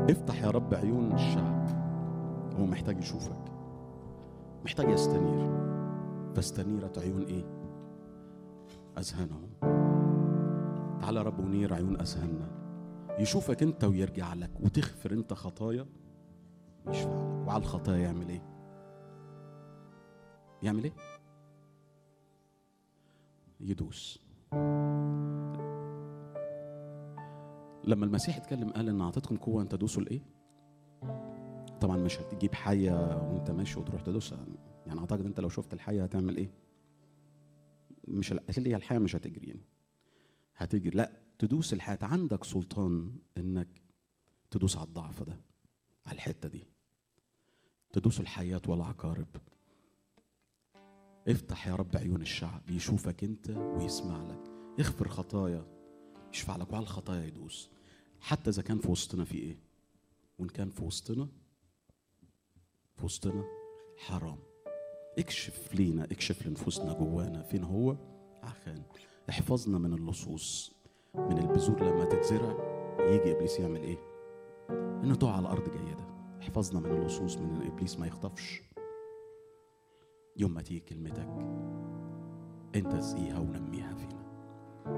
افتح يا رب عيون الشعب هو محتاج يشوفك محتاج يستنير فاستنيرت عيون ايه اذهانهم تعالى يا رب ونير عيون اذهاننا يشوفك انت ويرجع لك وتغفر انت خطايا يشفع لك وعلى الخطايا يعمل ايه يعمل ايه يدوس لما المسيح اتكلم قال ان اعطيتكم قوه ان تدوسوا الايه طبعا مش هتجيب حيه وانت ماشي وتروح تدوسها يعني اعتقد انت لو شفت الحيه هتعمل ايه مش اكيد هي الحيه مش هتجري يعني هتجري لا تدوس الحياه عندك سلطان انك تدوس على الضعف ده على الحته دي تدوس الحياه والعقارب افتح يا رب عيون الشعب يشوفك انت ويسمع لك اغفر خطايا يشفع لك وعلى الخطايا يدوس حتى اذا كان في وسطنا في ايه وان كان في وسطنا في وسطنا حرام اكشف لينا اكشف لنفوسنا جوانا فين هو عخان احفظنا من اللصوص من البذور لما تتزرع يجي ابليس يعمل ايه انه تقع على الارض جيده احفظنا من اللصوص من ان ابليس ما يخطفش يوم ما تيجي كلمتك انت اسقيها ونميها فينا